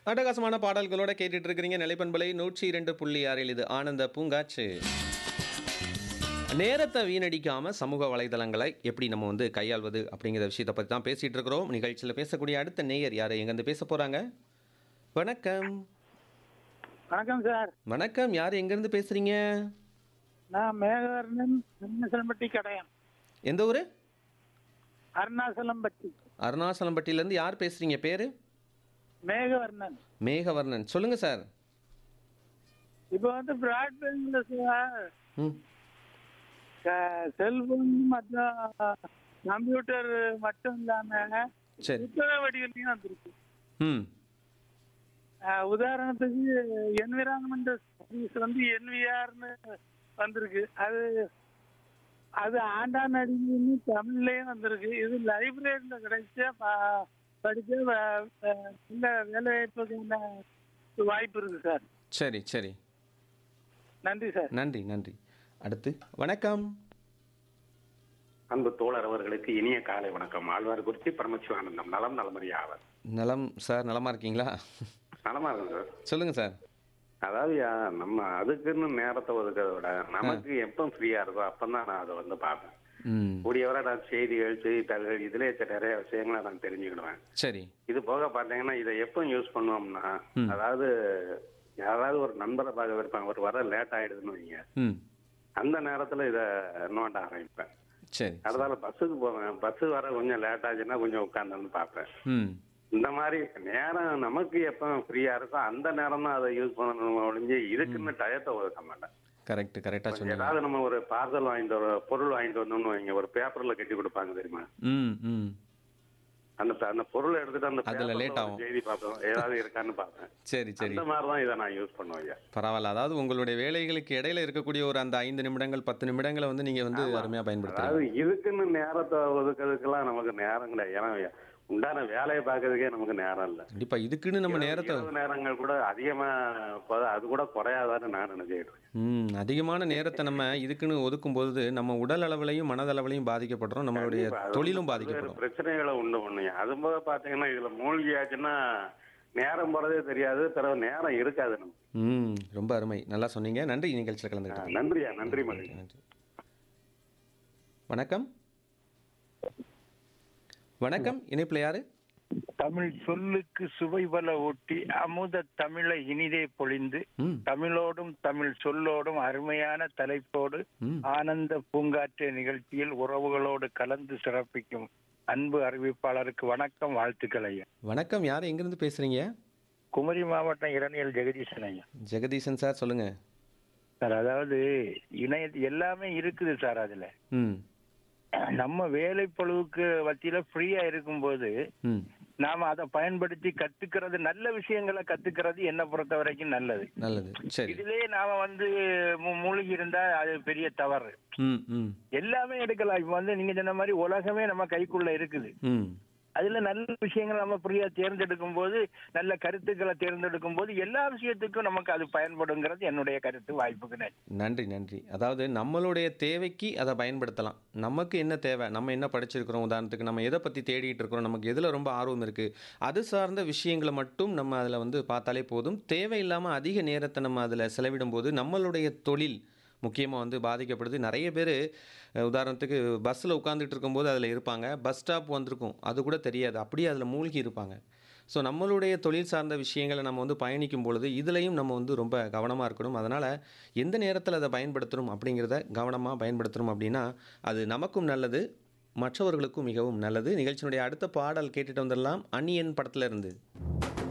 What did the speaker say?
அட்டகாசமான பாடல்களோட கேட்டுட்டு இருக்கிறீங்க நிலைப்பண்பலை நூற்றி இரண்டு புள்ளி ஆறில் இது ஆனந்த பூங்காச்சு நேரத்தை வீணடிக்காம சமூக வலைதளங்களை எப்படி நம்ம வந்து கையாள்வது அப்படிங்கிற விஷயத்தை பற்றி தான் பேசிட்டு இருக்கிறோம் நிகழ்ச்சியில் பேசக்கூடிய அடுத்த நேயர் யார் எங்கேருந்து பேச போறாங்க வணக்கம் வணக்கம் சார் வணக்கம் யார் எங்கேருந்து பேசுறீங்க நான் மேகவர்ணன் அருணாசலம்பட்டி கடையம் எந்த ஊர் அருணாசலம்பட்டி அருணாசலம்பட்டியிலேருந்து யார் பேசுறீங்க பேர் மேகவர்ணன் மேகவர்ணன் சொல்லுங்க சார் இப்போ வந்து பிராட்பேண்ட்ல சார் ம் செல்போன் மற்றும் கம்ப்யூட்டர் மட்டும் இல்லாம சரி புத்தக வடிவிலையும் வந்திருக்கு ம் அஹ், உதாரணத்துக்கு என்விரான்மெண்டல் சர்வீஸ் வந்து என்விஆர்னு வந்திருக்கு அது அது ஆண்டான் அடிமைன்னு தமிழ்லயும் வந்திருக்கு இது லைப்ரரியில கிடைச்சா ப- படிச்சா வ- வ- நல்ல வேலை வாய்ப்புக்கான வாய்ப்பு இருக்கு சார் சரி சரி நன்றி சார் நன்றி நன்றி அடுத்து வணக்கம் அன்பு தோழர் அவர்களுக்கு இனிய காலை வணக்கம் ஆழ்வார்குறிச்சி பரமசிவானந்தம் நலம் நலமறி ஆவர் நலம் சார் நலமா இருக்கீங்களா நலமா இருக்கும் சார் சொல்லுங்க சார் அதாவது யா, நம்ம அதுக்குன்னு நேரத்தை ஒதுக்கிறத விட நமக்கு எப்போ ஃப்ரீயா இருக்கோ அப்பதான் நான் அதை வந்து பார்ப்பேன் ம் கூடியவரை நான் செய்திகள் செய்தித்தாள்கள் இதுல நிறைய விஷயங்களை நான் தெரிஞ்சுக்கிடுவேன் சரி இது போக பாத்தீங்கன்னா இதை எப்போ யூஸ் பண்ணுவோம்னா அதாவது யாராவது ஒரு நண்பரை பார்க்க விருப்பம் ஒரு வர லேட் ஆயிடுதுன்னு வைங்க ம் அந்த நேரத்துல இதை நோண்ட ஆரம்பிப்பேன் சரி அதனால பஸ்ஸுக்கு போவேன் பஸ் வர கொஞ்சம் லேட் ஆச்சுன்னா கொஞ்சம் உட்காந்து பார்ப்பேன் ம் இந்த மாதிரி நேரம் நமக்கு எப்போ ஃப்ரீயா இருக்கோ அந்த நேரம் தான் அதை யூஸ் பண்ணணும் ஒழிஞ்சு இதுக்குன்னு டயத்தை ஒதுக்க மாட்டேன் கரெக்ட் கரெக்டாக சொன்னீங்க ஏதாவது நம்ம ஒரு பார்சல் வாங்கிட்டு வர பொருள் வாங்கிட்டு வந்தோம்னு வைங்க ஒரு பேப்பர்ல கட்டி கொடுப்பாங்க தெரியுமா ம் ம் அந்த அந்த பொருளை எடுத்துட்டு அந்த அதுல paperல late ஒரு ஆகும். செய்தி பார்ப்போம் ஏதாவது இருக்கான்னு பார்ப்பேன் சரி சரி அந்த மாதிரி தான் இதை நான் யூஸ் பண்ணுவேன் ஐயா. பரவாயில்ல அதாவது உங்களுடைய வேலைகளுக்கு இடையில இருக்கக்கூடிய ஒரு அந்த ஐந்து நிமிடங்கள் பத்து நிமிடங்களை வந்து நீங்க வந்து அருமையா பயன்படுத்துறீங்க அதாவது இதுக்குன்னு நேரத்தை ஒதுக்கிறதுக்கெல்லாம் நமக்கு நேரம் கிடையாது ஏன்னா உண்டான வேலையை பார்க்கறதுக்கே நமக்கு நேரம் இல்லை கண்டிப்பா இதுக்குன்னு நம்ம நேரத்தை இரவு நேரங்கள் கூட அதிகமா இப்ப அது கூட குறையாதான்னு நான் நினைச்சுக்கிட்டு இருக்கேன் ம் அதிகமான நேரத்தை நம்ம இதுக்குன்னு ஒதுக்கும் போது நம்ம உடல் அளவுலையும் மனதளவுலையும் பாதிக்கப்படுறோம் நம்மளுடைய கண்டிப்பா. அது தொழிலும் வந்து பாதிக்கப்படும் பல்வேறு பிரச்சனைகளை உண்டு பண்ணுங்க அது போக பாத்தீங்கன்னா இதுல மூழ்கி ஆச்சுன்னா நேரம் போறதே தெரியாது பிறகு நேரம் இருக்காது நமக்கு ம் ரொம்ப அருமை நல்லா சொன்னீங்க நன்றி நிகழ்ச்சியில் கலந்துக்கிட்டேன் நன்றியா நன்றி மகன் நன்றி வணக்கம் வணக்கம் இணைப்பில் யாரு தமிழ் சொல்லுக்கு சுவை பல ஊட்டி அமுத தமிழை இனிதே பொழிந்து ம் தமிழோடும் தமிழ் சொல்லோடும் அருமையான தலைப்போடு ம் ஆனந்த பூங்காற்று நிகழ்ச்சியில் உறவுகளோடு கலந்து சிறப்பிக்கும் அன்பு அறிவிப்பாளருக்கு வணக்கம் வாழ்த்துக்கள் ஐயா வணக்கம் யார் எங்கிருந்து பேசுறீங்க குமரி மாவட்டம் இரணியல் ஜெகதீசன் ஐயா ஜெகதீசன் சார் சொல்லுங்க சார் அதாவது இணைய எல்லாமே இருக்குது சார் அதுல ம் நம்ம வேலை பொழுவுக்கு மத்தியில ஃப்ரீயா இருக்கும்போது ம் நாம அதை பயன்படுத்தி கத்துக்கிறது நல்ல விஷயங்களை கத்துக்கிறது என்ன பொறுத்த வரைக்கும் நல்லது நல்லது சரி இதுலயே நாம வந்து மூ- மூழ்கி இருந்தா அது பெரிய தவறு ம் ம் எல்லாமே எடுக்கலாம் இப்ப வந்து நீங்க சொன்ன மாதிரி உலகமே நம்ம கைக்குள்ள இருக்குது ம் அதுல நல்ல விஷயங்களை நம்ம ஃப்ரீயா தேர்ந்தெடுக்கும் போது நல்ல கருத்துக்களை தேர்ந்தெடுக்கும் போது எல்லா விஷயத்துக்கும் நமக்கு அது பயன்படுங்கிறது என்னுடைய கருத்து வாய்ப்புக்கு நன்றி நன்றி நன்றி அதாவது நம்மளுடைய தேவைக்கு அதை பயன்படுத்தலாம் நமக்கு என்ன தேவை நம்ம என்ன படிச்சிருக்கிறோம் உதாரணத்துக்கு நம்ம எதை பற்றி தேடிட்டு இருக்கிறோம் நமக்கு எதில் ரொம்ப ஆர்வம் இருக்குது அது சார்ந்த விஷயங்களை மட்டும் நம்ம அதில் வந்து பார்த்தாலே போதும் தேவையில்லாமல் அதிக நேரத்தை நம்ம அதில் செலவிடும் போது நம்மளுடைய தொழில் முக்கியமாக வந்து பாதிக்கப்படுது நிறைய பேர் உதாரணத்துக்கு பஸ்ஸில் உட்காந்துட்டு இருக்கும்போது அதில் இருப்பாங்க பஸ் ஸ்டாப் வந்திருக்கும் அது கூட தெரியாது அப்படியே அதில் மூழ்கி இருப்பாங்க ஸோ நம்மளுடைய தொழில் சார்ந்த விஷயங்களை நம்ம வந்து பயணிக்கும் பொழுது இதுலேயும் நம்ம வந்து ரொம்ப கவனமாக இருக்கணும் அதனால் எந்த நேரத்தில் அதை பயன்படுத்தணும் அப்படிங்கிறத கவனமாக பயன்படுத்தணும் அப்படின்னா அது நமக்கும் நல்லது மற்றவர்களுக்கும் மிகவும் நல்லது நிகழ்ச்சியினுடைய அடுத்த பாடல் கேட்டுட்டு வந்துடலாம் அன்னியன் படத்துல இருந்து